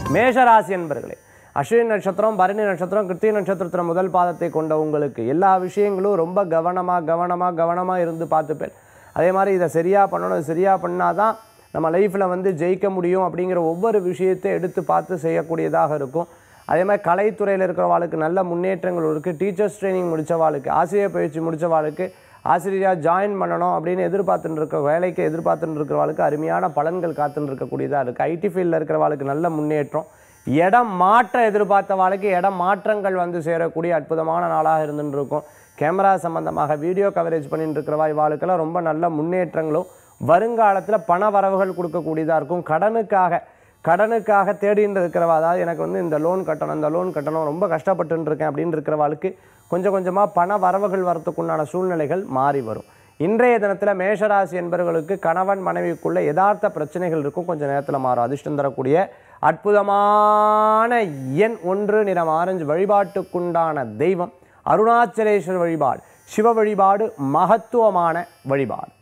மேஷராசி என்பர்களே அஸ்வினி நட்சத்திரம் பரணி நட்சத்திரம் கிருத்திகை நட்சத்திரத்தில் முதல் பாதத்தை கொண்ட உங்களுக்கு எல்லா விஷயங்களும் ரொம்ப கவனமாக கவனமாக கவனமாக இருந்து பார்த்துப்பேன் அதே மாதிரி இதை சரியாக பண்ணணும் இது சரியாக பண்ணாதான் நம்ம லைஃப்பில் வந்து ஜெயிக்க முடியும் அப்படிங்கிற ஒவ்வொரு விஷயத்தை எடுத்து பார்த்து செய்யக்கூடியதாக இருக்கும் அதே மாதிரி கலைத்துறையில் இருக்கிறவாளுக்கு நல்ல முன்னேற்றங்கள் இருக்குது டீச்சர்ஸ் ட்ரைனிங் முடித்தவாளுக்கு ஆசிரியர் பயிற்சி முடித்தவாளுக்கு ஆசிரியராக ஜாயின் பண்ணணும் அப்படின்னு எதிர்பார்த்துட்டு இருக்க வேலைக்கு எதிர்பார்த்துட்டு இருக்கிறவாளுக்கு அருமையான பலன்கள் காத்துட்டு இருக்கக்கூடியதாக இருக்குது ஐடி ஃபீல்டில் இருக்கிறவாளுக்கு நல்ல முன்னேற்றம் இடம் மாற்ற எதிர்பார்த்தவாளுக்கு இடம் மாற்றங்கள் வந்து சேரக்கூடிய அற்புதமான நாளாக இருந்துட்டு இருக்கும் கேமரா சம்பந்தமாக வீடியோ கவரேஜ் பண்ணிட்டு இருக்கிறவா இவாளுக்கெல்லாம் ரொம்ப நல்ல முன்னேற்றங்களும் வருங்காலத்தில் பண வரவுகள் கொடுக்கக்கூடியதாக இருக்கும் கடனுக்காக கடனுக்காக தேடின்னு இருக்கிறவா அதாவது எனக்கு வந்து இந்த லோன் கட்டணும் இந்த லோன் கட்டணும் ரொம்ப கஷ்டப்பட்டு இருக்கேன் அப்படின்னு இருக்கிறவாளுக்கு கொஞ்சம் கொஞ்சமாக பண வரவுகள் வரத்துக்குண்டான சூழ்நிலைகள் மாறி வரும் இன்றைய தினத்தில் மேஷராசி என்பவர்களுக்கு கணவன் மனைவிக்குள்ள யதார்த்த பிரச்சனைகள் இருக்கும் கொஞ்சம் நேரத்தில் மாறும் அதிர்ஷ்டம் தரக்கூடிய அற்புதமான எண் ஒன்று நிறம் ஆரஞ்சு வழிபாட்டுக்குண்டான தெய்வம் அருணாச்சலேஸ்வரர் வழிபாடு சிவ வழிபாடு மகத்துவமான வழிபாடு